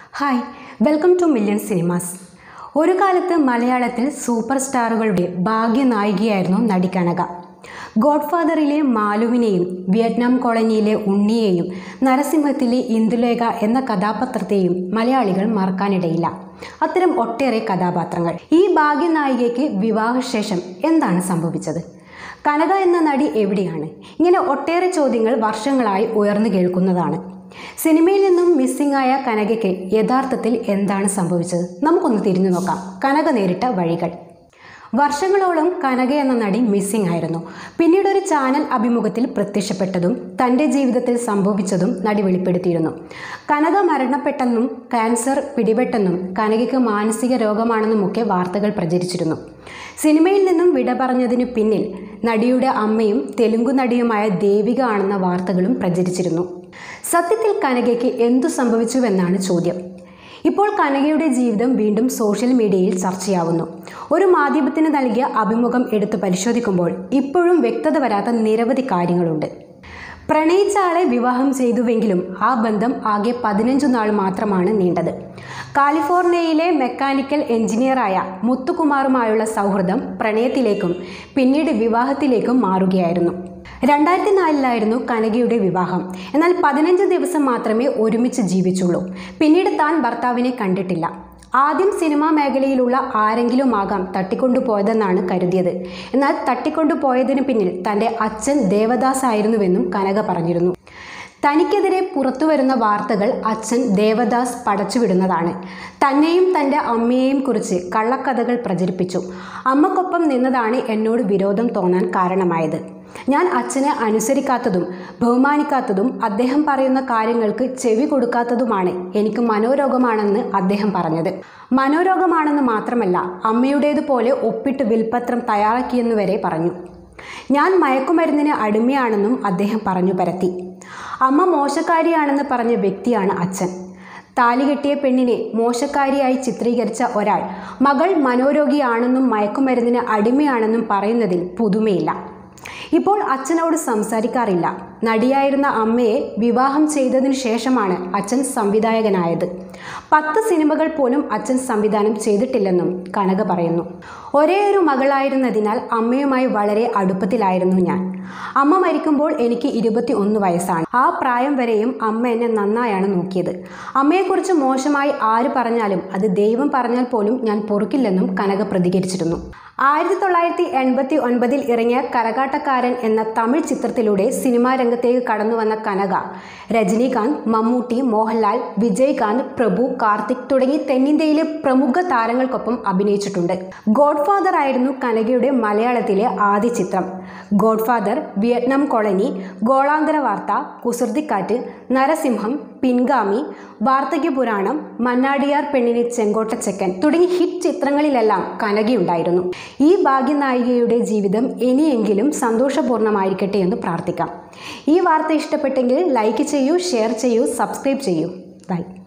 hi welcome to Million Cinemas ഒരു കാലത്ത് മലയാളത്തിൽ സൂപ്പർ സ്റ്റാറുകളുടെ ഭാഗ്യനായികയായിരുന്നു നടി കനക ഗോഡ്ഫാദറിലെ മാലുവിനെയും വിയറ്റ്നാം കോളനിയിലെ ഉണ്ണിയെയും നരസിംഹത്തിലെ ഇന്ദുലേഖ എന്ന കഥാപാത്രത്തെയും മലയാളികൾ മറക്കാനിടയില്ല അത്തരം ഒട്ടേറെ കഥാപാത്രങ്ങൾ ഈ ഭാഗ്യനായികയ്ക്ക് വിവാഹശേഷം എന്താണ് സംഭവിച്ചത് കനക എന്ന നടി എവിടെയാണ് ഇങ്ങനെ ഒട്ടേറെ ചോദ്യങ്ങൾ വർഷങ്ങളായി ഉയർന്നു കേൾക്കുന്നതാണ് സിനിമയിൽ നിന്നും മിസ്സിംഗ് ആയ കനകയ്ക്ക് യഥാർത്ഥത്തിൽ എന്താണ് സംഭവിച്ചത് നമുക്കൊന്ന് തിരിഞ്ഞു നോക്കാം കനക നേരിട്ട വഴികൾ വർഷങ്ങളോളം കനക എന്ന നടി മിസ്സിംഗ് ആയിരുന്നു പിന്നീട് ഒരു ചാനൽ അഭിമുഖത്തിൽ പ്രത്യക്ഷപ്പെട്ടതും തൻ്റെ ജീവിതത്തിൽ സംഭവിച്ചതും നടി വെളിപ്പെടുത്തിയിരുന്നു കനക മരണപ്പെട്ടെന്നും ക്യാൻസർ പിടിപെട്ടെന്നും കനകയ്ക്ക് മാനസിക രോഗമാണെന്നുമൊക്കെ വാർത്തകൾ പ്രചരിച്ചിരുന്നു സിനിമയിൽ നിന്നും വിട പറഞ്ഞതിനു പിന്നിൽ നടിയുടെ അമ്മയും തെലുങ്കു നടിയുമായ ദേവിക ആണെന്ന വാർത്തകളും പ്രചരിച്ചിരുന്നു സത്യത്തിൽ കനകയ്ക്ക് എന്തു സംഭവിച്ചുവെന്നാണ് ചോദ്യം ഇപ്പോൾ കനകയുടെ ജീവിതം വീണ്ടും സോഷ്യൽ മീഡിയയിൽ ചർച്ചയാവുന്നു ഒരു മാധ്യമത്തിന് നൽകിയ അഭിമുഖം എടുത്തു പരിശോധിക്കുമ്പോൾ ഇപ്പോഴും വ്യക്തത വരാത്ത നിരവധി കാര്യങ്ങളുണ്ട് പ്രണയിച്ച ആളെ വിവാഹം ചെയ്തുവെങ്കിലും ആ ബന്ധം ആകെ പതിനഞ്ചു നാൾ മാത്രമാണ് നീണ്ടത് കാലിഫോർണിയയിലെ മെക്കാനിക്കൽ എഞ്ചിനീയറായ മുത്തുകുമാറുമായുള്ള സൗഹൃദം പ്രണയത്തിലേക്കും പിന്നീട് വിവാഹത്തിലേക്കും മാറുകയായിരുന്നു രണ്ടായിരത്തി നാലിലായിരുന്നു കനകയുടെ വിവാഹം എന്നാൽ പതിനഞ്ച് ദിവസം മാത്രമേ ഒരുമിച്ച് ജീവിച്ചുള്ളൂ പിന്നീട് താൻ ഭർത്താവിനെ കണ്ടിട്ടില്ല ആദ്യം സിനിമാ മേഖലയിലുള്ള ആരെങ്കിലും ആകാം തട്ടിക്കൊണ്ടുപോയതെന്നാണ് കരുതിയത് എന്നാൽ തട്ടിക്കൊണ്ടുപോയതിന് പിന്നിൽ തൻ്റെ അച്ഛൻ ദേവദാസ് ആയിരുന്നുവെന്നും കനക പറഞ്ഞിരുന്നു തനിക്കെതിരെ പുറത്തു വരുന്ന വാർത്തകൾ അച്ഛൻ ദേവദാസ് പടച്ചുവിടുന്നതാണ് തന്നെയും തൻ്റെ അമ്മയെയും കുറിച്ച് കള്ളക്കഥകൾ പ്രചരിപ്പിച്ചു അമ്മക്കൊപ്പം നിന്നതാണ് എന്നോട് വിരോധം തോന്നാൻ കാരണമായത് ഞാൻ അച്ഛനെ അനുസരിക്കാത്തതും ബഹുമാനിക്കാത്തതും അദ്ദേഹം പറയുന്ന കാര്യങ്ങൾക്ക് ചെവി കൊടുക്കാത്തതുമാണ് എനിക്ക് മനോരോഗമാണെന്ന് അദ്ദേഹം പറഞ്ഞത് മനോരോഗമാണെന്ന് മാത്രമല്ല അമ്മയുടേതുപോലെ ഒപ്പിട്ട് വിൽപ്പത്രം തയ്യാറാക്കിയെന്ന് വരെ പറഞ്ഞു ഞാൻ മയക്കുമരുന്നിന് അടിമയാണെന്നും അദ്ദേഹം പറഞ്ഞു പരത്തി അമ്മ മോശക്കാരിയാണെന്ന് പറഞ്ഞ വ്യക്തിയാണ് അച്ഛൻ താലി കെട്ടിയ പെണ്ണിനെ മോശക്കാരിയായി ചിത്രീകരിച്ച ഒരാൾ മകൾ മനോരോഗിയാണെന്നും മയക്കുമരുന്നിന് അടിമയാണെന്നും പറയുന്നതിൽ പുതുമയില്ല ഇപ്പോൾ അച്ഛനോട് സംസാരിക്കാറില്ല നടിയായിരുന്ന അമ്മയെ വിവാഹം ചെയ്തതിനു ശേഷമാണ് അച്ഛൻ സംവിധായകനായത് പത്ത് സിനിമകൾ പോലും അച്ഛൻ സംവിധാനം ചെയ്തിട്ടില്ലെന്നും കനക പറയുന്നു ഒരേ ഒരു മകളായിരുന്നതിനാൽ അമ്മയുമായി വളരെ അടുപ്പത്തിലായിരുന്നു ഞാൻ അമ്മ മരിക്കുമ്പോൾ എനിക്ക് ഇരുപത്തി ഒന്ന് വയസ്സാണ് ആ പ്രായം വരെയും അമ്മ എന്നെ നന്നായാണ് നോക്കിയത് അമ്മയെക്കുറിച്ച് മോശമായി ആര് പറഞ്ഞാലും അത് ദൈവം പറഞ്ഞാൽ പോലും ഞാൻ പൊറുക്കില്ലെന്നും കനക പ്രതികരിച്ചിരുന്നു ആയിരത്തി തൊള്ളായിരത്തി എൺപത്തി ഒൻപതിൽ ഇറങ്ങിയ കരകാട്ടക്കാരൻ എന്ന തമിഴ് ചിത്രത്തിലൂടെ സിനിമാ രംഗത്തേക്ക് കടന്നു വന്ന കനക രജനീകാന്ത് മമ്മൂട്ടി മോഹൻലാൽ വിജയ്കാന്ത് പ്രഭു കാർത്തിക് തുടങ്ങി തെന്നിന്ത്യയിലെ പ്രമുഖ താരങ്ങൾക്കൊപ്പം അഭിനയിച്ചിട്ടുണ്ട് ഗോഡ്ഫാദർ ആയിരുന്നു കനകയുടെ മലയാളത്തിലെ ആദ്യ ചിത്രം ഗോഡ്ഫാദർ വിയറ്റ്നാം കോളനി ഗോളാന്തര വാർത്ത കുസൃതിക്കാറ്റ് നരസിംഹം പിൻഗാമി വാർദ്ധക്യപുരാണം മന്നാടിയാർ പെണ്ണിനെ ചെങ്കോട്ടച്ചക്കൻ തുടങ്ങി ഹിറ്റ് ചിത്രങ്ങളിലെല്ലാം കനകയുണ്ടായിരുന്നു ഈ ഭാഗ്യനായികയുടെ ജീവിതം ഇനിയെങ്കിലും സന്തോഷപൂർണ്ണമായിരിക്കട്ടെ എന്ന് പ്രാർത്ഥിക്കാം ഈ വാർത്ത ഇഷ്ടപ്പെട്ടെങ്കിൽ ലൈക്ക് ചെയ്യൂ ഷെയർ ചെയ്യൂ സബ്സ്ക്രൈബ് ചെയ്യൂ ബൈ